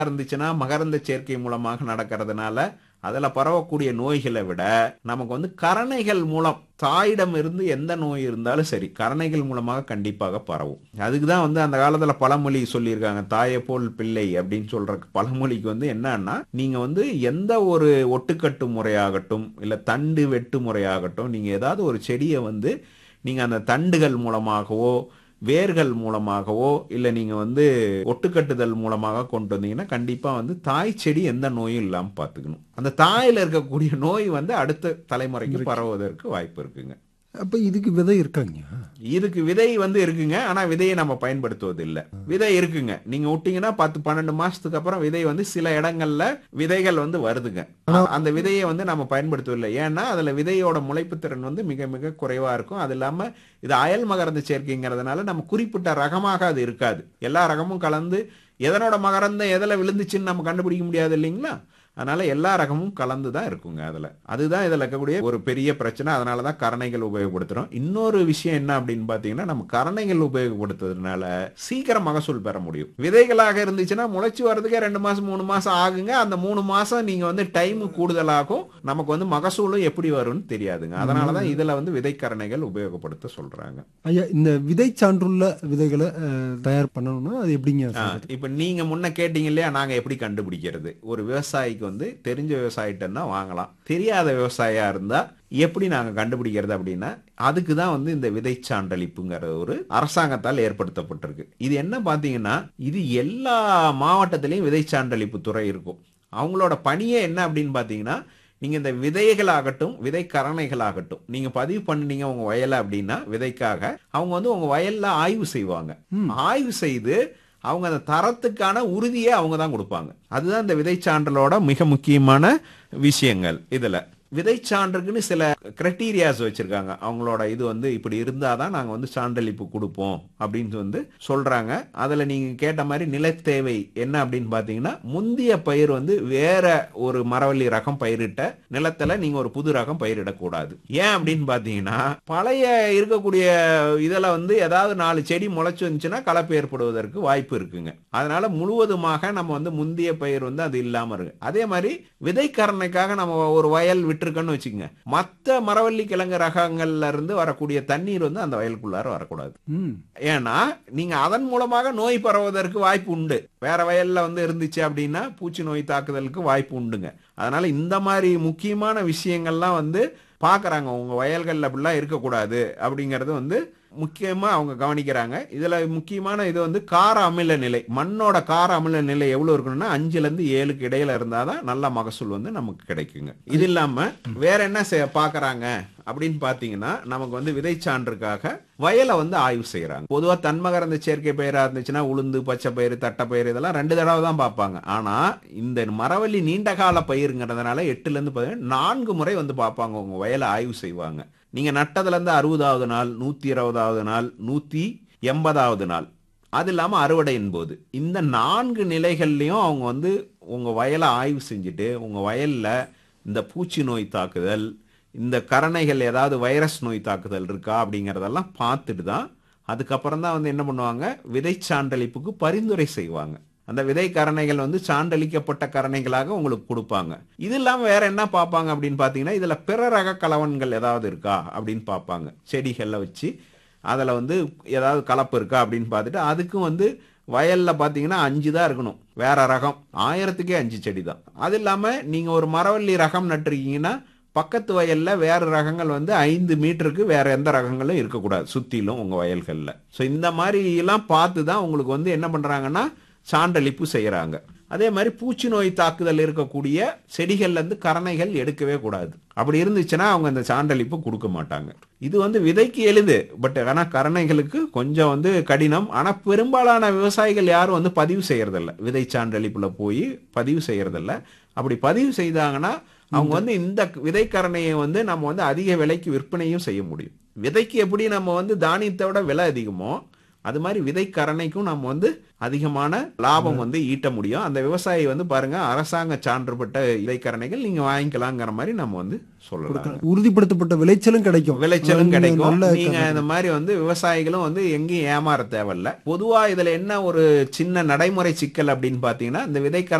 இருந்துச்சுன்னா மகரந்த சேர்க்கை மூலமாக நடக்கிறதுனால அதுல பரவக்கூடிய நோய்களை விட நமக்கு வந்து கரணைகள் மூலம் தாயிடம் இருந்து எந்த நோய் இருந்தாலும் சரி கரணைகள் மூலமாக கண்டிப்பாக பரவும் அதுக்கு தான் வந்து அந்த காலத்துல பழமொழி சொல்லியிருக்காங்க தாயை போல் பிள்ளை அப்படின்னு சொல்ற பழமொழிக்கு வந்து என்னன்னா நீங்க வந்து எந்த ஒரு ஒட்டுக்கட்டு முறையாகட்டும் இல்ல தண்டு வெட்டு முறையாகட்டும் நீங்க ஏதாவது ஒரு செடியை வந்து நீங்க அந்த தண்டுகள் மூலமாகவோ வேர்கள் மூலமாகவோ இல்ல நீங்க வந்து ஒட்டுக்கட்டுதல் மூலமாக கொண்டு வந்தீங்கன்னா கண்டிப்பா வந்து தாய் செடி எந்த நோயும் இல்லாம பாத்துக்கணும் அந்த தாயில இருக்கக்கூடிய நோய் வந்து அடுத்த தலைமுறைக்கு பரவுவதற்கு வாய்ப்பு இருக்குங்க அப்ப இதுக்கு விதை இருக்காங்க இதுக்கு விதை வந்து இருக்குங்க ஆனா விதையை நம்ம பயன்படுத்துவது இல்ல விதை இருக்குங்க நீங்க விட்டீங்கன்னா பத்து பன்னெண்டு மாசத்துக்கு அப்புறம் விதை வந்து சில இடங்கள்ல விதைகள் வந்து வருதுங்க அந்த விதையை வந்து நம்ம பயன்படுத்துவதில்லை ஏன்னா அதுல விதையோட முளைப்பு திறன் வந்து மிக மிக குறைவா இருக்கும் அது இல்லாம இது அயல் மகரந்த சேர்க்கைங்கிறதுனால நம்ம குறிப்பிட்ட ரகமாக அது இருக்காது எல்லா ரகமும் கலந்து எதனோட மகரந்தம் எதில் விழுந்துச்சுன்னு நம்ம கண்டுபிடிக்க முடியாது இல்லைங்களா அதனால எல்லா ரகமும் கலந்து தான் இருக்குங்க அதுல அதுதான் இதுல இருக்கக்கூடிய ஒரு பெரிய பிரச்சனை அதனால தான் கரணைகள் உபயோகப்படுத்துறோம் இன்னொரு விஷயம் என்ன அப்படின்னு பாத்தீங்கன்னா நம்ம கரணைகள் உபயோகப்படுத்துறதுனால சீக்கிரம் மகசூல் பெற முடியும் விதைகளாக இருந்துச்சுன்னா முளைச்சு வர்றதுக்கே ரெண்டு மாசம் மூணு மாசம் ஆகுங்க அந்த மூணு மாசம் நீங்க வந்து டைம் கூடுதலாகும் நமக்கு வந்து மகசூலும் எப்படி வரும்னு தெரியாதுங்க அதனாலதான் இதுல வந்து விதைக்கரணைகள் உபயோகப்படுத்த சொல்றாங்க ஐயா இந்த விதை சான்றுள்ள விதைகளை அஹ், தயார் பண்ணணும்னா அது எப்படிங்க ஆ, இப்ப நீங்க முன்ன கேட்டீங்க இல்லையா நாங்க எப்படி கண்டுபிடிக்கிறது ஒரு விவசாயிக்கு வந்து தெரிஞ்ச விவசாயிட்டன்னா வாங்கலாம் தெரியாத விவசாயியா இருந்தா எப்படி நாங்க கண்டுபிடிக்கிறது அப்படின்னா அதுக்கு தான் வந்து இந்த விதை சான்றளிப்புங்கிற ஒரு அரசாங்கத்தால் ஏற்படுத்தப்பட்டிருக்கு இது என்ன பாத்தீங்கன்னா இது எல்லா மாவட்டத்திலையும் விதை சான்றளிப்பு துறை இருக்கும் அவங்களோட பணியே என்ன அப்படின்னு பாத்தீங்கன்னா நீங்க இந்த விதைகளாகட்டும் விதை கரணைகளாகட்டும் நீங்க பதிவு பண்ணீங்க உங்க வயல அப்படின்னா விதைக்காக அவங்க வந்து உங்க வயல்ல ஆய்வு செய்வாங்க ஆய்வு செய்து அவங்க அந்த தரத்துக்கான உறுதியை அவங்க தான் கொடுப்பாங்க அதுதான் இந்த விதை சான்றலோட மிக முக்கியமான விஷயங்கள் இதுல விதை சான்றுக்குன்னு சில கிரைட்டீரியாஸ் வச்சிருக்காங்க அவங்களோட இது வந்து இப்படி இருந்தாதான் நாங்க வந்து சான்றளிப்பு கொடுப்போம் அப்படின்னு வந்து சொல்றாங்க அதுல நீங்க கேட்ட மாதிரி நிலத்தேவை என்ன அப்படின்னு பாத்தீங்கன்னா முந்திய பயிர் வந்து வேற ஒரு மரவள்ளி ரகம் பயிரிட்ட நிலத்துல நீங்க ஒரு புது ரகம் பயிரிடக்கூடாது ஏன் அப்படின்னு பாத்தீங்கன்னா பழைய இருக்கக்கூடிய இதுல வந்து ஏதாவது நாலு செடி முளைச்சு வந்துச்சுன்னா கலப்பு ஏற்படுவதற்கு வாய்ப்பு இருக்குங்க அதனால முழுவதுமாக நம்ம வந்து முந்திய பயிர் வந்து அது இல்லாம இருக்கு அதே மாதிரி விதைக்கரணைக்காக நம்ம ஒரு வயல் விட்டுருக்கோன்னு வச்சுக்கோங்க மத்த மரவள்ளி கிழங்கு ரகங்கள்ல இருந்து வரக்கூடிய தண்ணீர் வந்து அந்த வயலுக்குள்ளார வரக்கூடாது ம் ஏன்னா நீங்க அதன் மூலமாக நோய் பரவுவதற்கு வாய்ப்பு உண்டு வேற வயல்ல வந்து இருந்துச்சு அப்படின்னா பூச்சி நோய் தாக்குதலுக்கு வாய்ப்பு உண்டுங்க அதனால இந்த மாதிரி முக்கியமான விஷயங்கள்லாம் வந்து பாக்குறாங்க உங்க வயல்கள்ல அப்படிலாம் இருக்கக்கூடாது அப்படிங்கறது வந்து முக்கியமா அவங்க கவனிக்கிறாங்க இதுல முக்கியமான இது வந்து கார அமில நிலை மண்ணோட கார அமில நிலை எவ்வளவு இருக்கணும்னா அஞ்சுல இருந்து ஏழுக்கு இடையில இருந்தாதான் நல்ல மகசூல் வந்து நமக்கு கிடைக்குங்க இது இல்லாம வேற என்ன செ- பாக்குறாங்க அப்படின்னு பாத்தீங்கன்னா நமக்கு வந்து விதை சான்றுக்காக வயலை வந்து ஆய்வு செய்யறாங்க பொதுவா தன்மகரந்த சேர்க்கை பயிரா இருந்துச்சுன்னா உளுந்து பச்சை பயிர் தட்டைப்பயிர் இதெல்லாம் ரெண்டு தடவை தான் பார்ப்பாங்க ஆனா இந்த மரவள்ளி நீண்ட கால பயிருங்கிறதுனால எட்டுல இருந்து பதினேழு, நான்கு முறை வந்து பார்ப்பாங்க உங்க வயலை ஆய்வு செய்வாங்க நீங்க நட்டதுல இருந்து அறுபதாவது நாள் நூத்தி இருபதாவது நாள் நூத்தி எண்பதாவது நாள் அது இல்லாம அறுவடையின் போது இந்த நான்கு நிலைகள்லயும் அவங்க வந்து உங்க வயலை ஆய்வு செஞ்சுட்டு உங்க வயல்ல இந்த பூச்சி நோய் தாக்குதல் இந்த கரணைகள் ஏதாவது வைரஸ் நோய் தாக்குதல் இருக்கா அப்படிங்கறதெல்லாம் பார்த்துட்டு தான் அதுக்கப்புறம் தான் வந்து என்ன பண்ணுவாங்க விதை சான்றளிப்புக்கு பரிந்துரை செய்வாங்க அந்த விதை கரணைகள் வந்து சான்றளிக்கப்பட்ட கரணைகளாக உங்களுக்கு கொடுப்பாங்க இது இல்லாம வேற என்ன பார்ப்பாங்க அப்படின்னு பாத்தீங்கன்னா இதுல பிற ரக கலவன்கள் ஏதாவது இருக்கா அப்படின்னு பார்ப்பாங்க செடிகள்ல வச்சு அதுல வந்து ஏதாவது கலப்பு இருக்கா அப்படின்னு பார்த்துட்டு அதுக்கும் வந்து வயல்ல பாத்தீங்கன்னா அஞ்சு தான் இருக்கணும் வேற ரகம் ஆயிரத்துக்கே அஞ்சு செடி தான் அது இல்லாம நீங்க ஒரு மரவள்ளி ரகம் நட்டுருக்கீங்கன்னா பக்கத்து வயல்ல வேற ரகங்கள் வந்து ஐந்து மீட்டருக்கு வேற எந்த ரகங்களும் இருக்கக்கூடாது சுத்திலும் உங்க வயல்கள்ல ஸோ இந்த மாதிரி எல்லாம் பார்த்து தான் உங்களுக்கு வந்து என்ன பண்றாங்கன்னா சான்றளிப்பு செய்யறாங்க அதே மாதிரி பூச்சி நோய் தாக்குதல் இருக்கக்கூடிய செடிகள்ல இருந்து கரணைகள் எடுக்கவே கூடாது அப்படி இருந்துச்சுன்னா அவங்க அந்த சான்றளிப்பு கொடுக்க மாட்டாங்க இது வந்து விதைக்கு எளிது பட் ஆனா கரணைகளுக்கு கொஞ்சம் வந்து கடினம் ஆனா பெரும்பாலான விவசாயிகள் யாரும் வந்து பதிவு செய்யறதில்ல விதை சான்றளிப்புல போய் பதிவு செய்யறதில்ல அப்படி பதிவு செய்தாங்கன்னா அவங்க வந்து இந்த விதைக்கரணையை வந்து நம்ம வந்து அதிக விலைக்கு விற்பனையும் செய்ய முடியும் விதைக்கு எப்படி நம்ம வந்து தானியத்தை விட விலை அதிகமோ அது மாதிரி விதைக்கரணைக்கும் நம்ம வந்து அதிகமான லாபம் வந்து ஈட்ட முடியும் அந்த விவசாயி வந்து பாருங்க அரசாங்க சான்று பெற்ற விதைக்கரணைகள் நீங்க வாங்கிக்கலாங்கிற மாதிரி நம்ம வந்து சொல்லலாம் உறுதிப்படுத்தப்பட்ட விளைச்சலும் கிடைக்கும் விளைச்சலும் நீங்க கிடைக்கும் நல்ல நீங்க இந்த மாதிரி வந்து விவசாயிகளும் வந்து எங்கேயும் ஏமாற தேவையில்ல பொதுவா இதுல என்ன ஒரு சின்ன நடைமுறை சிக்கல் அப்படின்னு பாத்தீங்கன்னா இந்த விதைக்கரணை